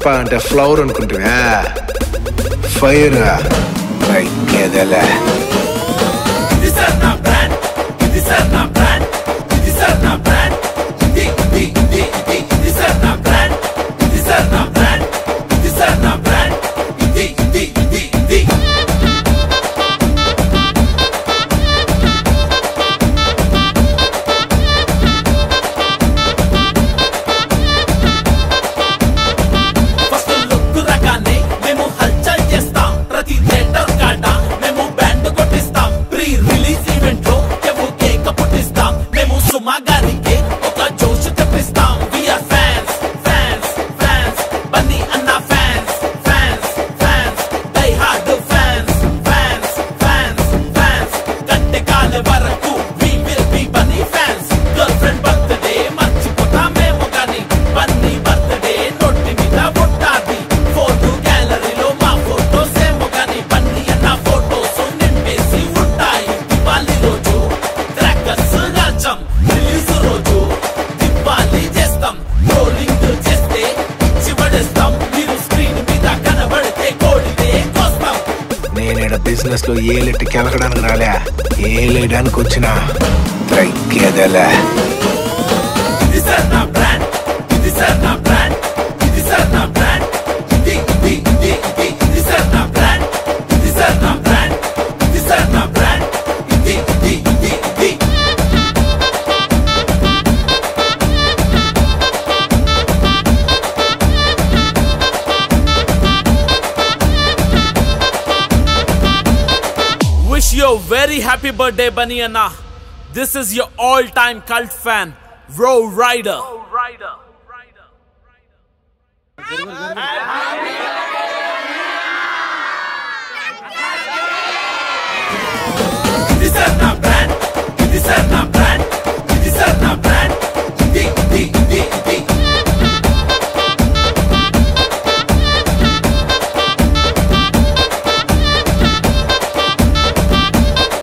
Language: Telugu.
పుష్ప అంటే ఫ్లవర్ అనుకుంటున్నా ఫైర్ ఎదలే ఫస్ట్ లుక్ రకానే మేము హల్చల్ చేస్తాం ప్రతి థియేటర్ కాడ మేము బ్యాండ్ కొట్టిస్తాం ప్రీ రిలీజ్ ఈవెంట్ లో ఎవు కేక్ పుట్టిస్తాం మేము సుమా గారికి ఒక జోష్ తెప్పిస్తాం we're fans fans fans Bunny అన్న fans fans fans die hard fans fans fans fans కట్టె కాలే వరకు we will be Bunny fans girlfriend birthday మర్చిపోతాం మేము కానీ బన్నీ బర్త్డే నోటి మీద ఉంటాది ఫోటో గ్యాలరీలో మా ఫోటోస్ ఏమో కానీ బన్నీ అన్న ఫోటోస్ నింపేసి ఉంటాయి దివాళీ రోజు క్రాకర్స్ రాజ్యం రిలీజ్ రోజు దివాళీ చేస్తాం రోలింగ్ చేస్తే ఇచ్చి పడేస్తాం మీరు స్క్రీన్ మీద కనబడితే కోడితే కోస్తాం నేను బిజినెస్ లో ఏలెట్టి కెలకడానికి రాలే ఏలేయడానికి వచ్చిన ఎదలే ఇది సార్ నా బ్రాండ్ ఇది సార్ నా బ్రాండ్ ఇది సార్ నా బ్రాండ్ ఇది ఇది ఇది ఇది ఇది సార్ నా బ్రాండ్ ఇది సార్ నా బ్రాండ్ ఇది సార్ నా బ్రాండ్ ఇది ఇది ఇది ఇది Wish you a very happy birthday, Bunny Anna. This is your all-time cult fan, Row Rider. This is not brand. This is not